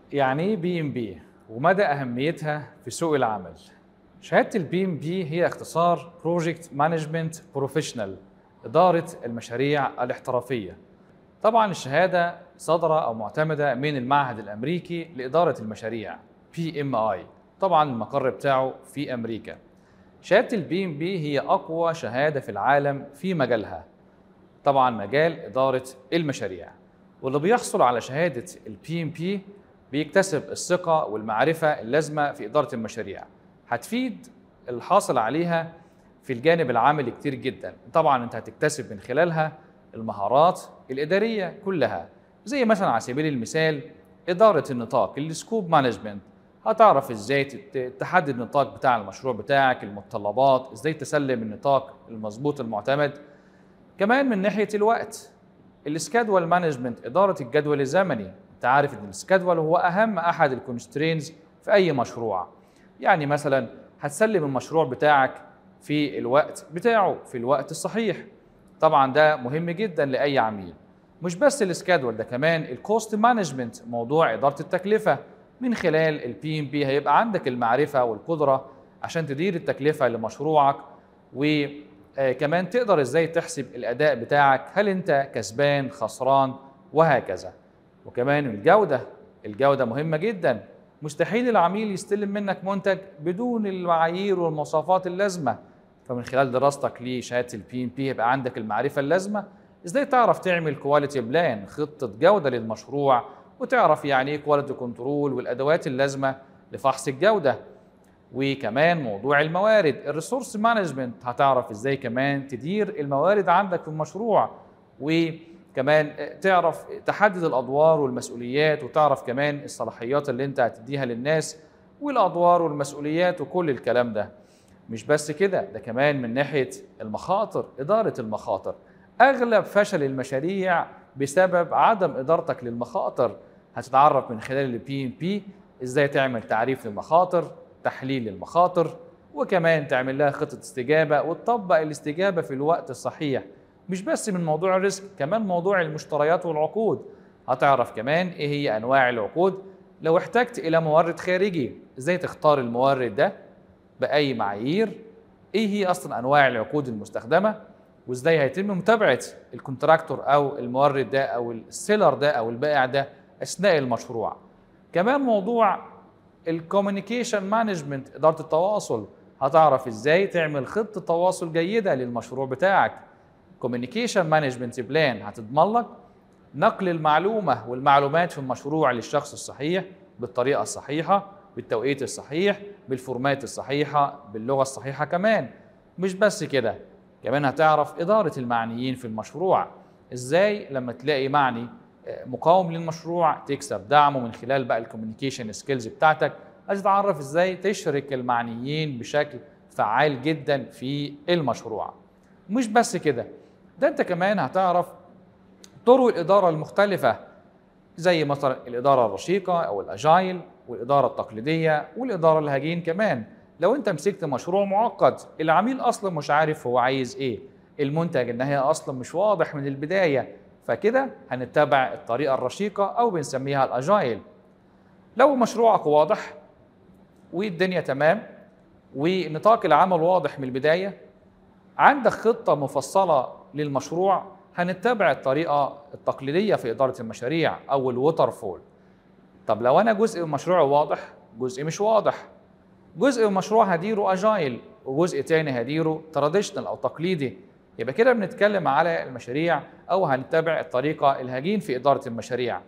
يعني ايه بي ام بي ومدى اهميتها في سوق العمل شهاده البي ام بي هي اختصار بروجكت مانجمنت بروفيشنال اداره المشاريع الاحترافيه طبعا الشهاده صادره او معتمده من المعهد الامريكي لاداره المشاريع بي ام اي طبعا المقر بتاعه في امريكا شهاده البي ام بي هي اقوى شهاده في العالم في مجالها طبعا مجال اداره المشاريع واللي بيحصل على شهاده البي ام بي بيكتسب الثقه والمعرفه اللازمه في اداره المشاريع هتفيد الحاصل عليها في الجانب العملي كتير جدا طبعا انت هتكتسب من خلالها المهارات الاداريه كلها زي مثلا على سبيل المثال اداره النطاق السكوب مانجمنت هتعرف ازاي تحدد النطاق بتاع المشروع بتاعك المتطلبات ازاي تسلم النطاق المظبوط المعتمد كمان من ناحيه الوقت السكادول مانجمنت اداره الجدول الزمني انت عارف ان السكادول هو اهم احد الكونسترينز في اي مشروع يعني مثلا هتسلم المشروع بتاعك في الوقت بتاعه في الوقت الصحيح طبعا ده مهم جدا لاي عميل مش بس السكادول ده كمان الكوست مانجمنت موضوع اداره التكلفه من خلال البي ام بي هيبقى عندك المعرفه والقدره عشان تدير التكلفه لمشروعك وكمان تقدر ازاي تحسب الاداء بتاعك هل انت كسبان خسران وهكذا وكمان الجوده الجوده مهمه جدا مستحيل العميل يستلم منك منتج بدون المعايير والمواصفات اللازمه فمن خلال دراستك لشهاده البي ام بي يبقى عندك المعرفه اللازمه ازاي تعرف تعمل كواليتي بلان خطه جوده للمشروع وتعرف يعني ايه كواليتي كنترول والادوات اللازمه لفحص الجوده وكمان موضوع الموارد الريسورس مانجمنت هتعرف ازاي كمان تدير الموارد عندك في المشروع وكمان تعرف تحدد الادوار والمسؤوليات وتعرف كمان الصلاحيات اللي انت هتديها للناس والادوار والمسؤوليات وكل الكلام ده مش بس كده ده كمان من ناحيه المخاطر اداره المخاطر اغلب فشل المشاريع بسبب عدم ادارتك للمخاطر هتتعرف من خلال البي ام بي ازاي تعمل تعريف للمخاطر تحليل للمخاطر وكمان تعمل لها خطه استجابه وتطبق الاستجابه في الوقت الصحيح مش بس من موضوع الريسك كمان موضوع المشتريات والعقود هتعرف كمان ايه هي انواع العقود لو احتجت الى مورد خارجي ازاي تختار المورد ده باي معايير ايه هي اصلا انواع العقود المستخدمه وازاي هيتم متابعه الكونتراكتور او المورد ده او السيلر ده او البائع ده اثناء المشروع كمان موضوع الكوميونيكيشن مانجمنت اداره التواصل هتعرف ازاي تعمل خطه تواصل جيده للمشروع بتاعك كوميونيكيشن مانجمنت بلان هتضمن لك نقل المعلومه والمعلومات في المشروع للشخص الصحيح بالطريقه الصحيحه بالتوقيت الصحيح بالفورمات الصحيحه باللغه الصحيحه كمان مش بس كده كمان هتعرف إدارة المعنيين في المشروع إزاي لما تلاقي معني مقاوم للمشروع تكسب دعمه من خلال بقى الكوميونيكيشن سكيلز بتاعتك هتتعرف إزاي تشرك المعنيين بشكل فعال جدا في المشروع مش بس كده ده أنت كمان هتعرف طرق الإدارة المختلفة زي مثلا الإدارة الرشيقة أو الأجايل والإدارة التقليدية والإدارة الهجين كمان لو انت مسكت مشروع معقد العميل اصلا مش عارف هو عايز ايه المنتج النهائي اصلا مش واضح من البدايه فكده هنتبع الطريقه الرشيقه او بنسميها الاجايل لو مشروعك واضح والدنيا تمام ونطاق العمل واضح من البدايه عندك خطه مفصله للمشروع هنتبع الطريقه التقليديه في اداره المشاريع او الووتر فول طب لو انا جزء من مشروعي واضح جزء مش واضح جزء من المشروع هديره اجايل وجزء تاني هديره تراديشنال او تقليدي يبقى كده بنتكلم على المشاريع او هنتبع الطريقه الهجين في اداره المشاريع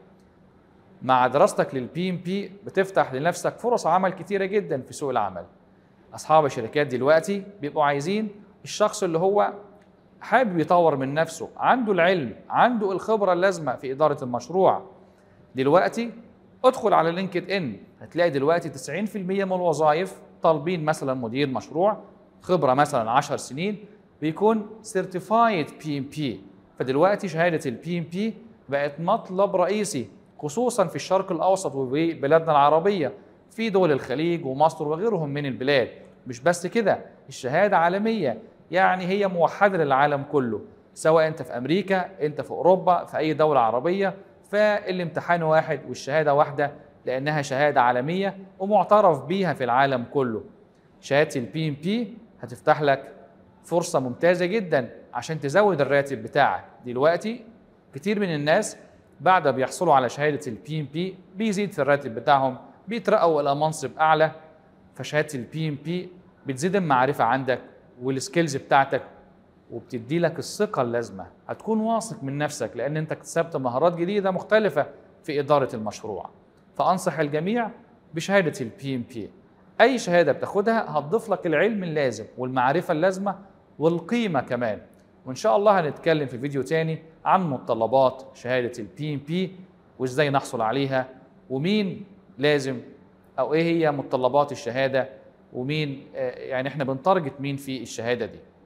مع دراستك للبي ام بي بتفتح لنفسك فرص عمل كتيره جدا في سوق العمل اصحاب الشركات دلوقتي بيبقوا عايزين الشخص اللي هو حابب يطور من نفسه عنده العلم عنده الخبره اللازمه في اداره المشروع دلوقتي ادخل على لينكد ان هتلاقي دلوقتي 90% من الوظائف طالبين مثلا مدير مشروع خبره مثلا 10 سنين بيكون سيرتيفايد بي ام بي فدلوقتي شهاده البي ام بي بقت مطلب رئيسي خصوصا في الشرق الاوسط وبلادنا العربيه في دول الخليج ومصر وغيرهم من البلاد مش بس كده الشهاده عالميه يعني هي موحده للعالم كله سواء انت في امريكا انت في اوروبا في اي دوله عربيه فالامتحان واحد والشهاده واحده لانها شهاده عالميه ومعترف بيها في العالم كله شهاده البي ام بي هتفتح لك فرصه ممتازه جدا عشان تزود الراتب بتاعك دلوقتي كتير من الناس بعد ما بيحصلوا على شهاده البي ام بي بيزيد في الراتب بتاعهم بيترقوا الى منصب اعلى فشهاده البي ام بي بتزيد المعرفه عندك والسكيلز بتاعتك وبتدي لك الثقه اللازمه هتكون واثق من نفسك لان انت اكتسبت مهارات جديده مختلفه في اداره المشروع فانصح الجميع بشهاده البي ام بي اي شهاده بتاخدها هتضيف لك العلم اللازم والمعرفه اللازمه والقيمه كمان وان شاء الله هنتكلم في فيديو تاني عن متطلبات شهاده البي ام بي وازاي نحصل عليها ومين لازم او ايه هي متطلبات الشهاده ومين آه، يعني احنا بنتارجت مين في الشهاده دي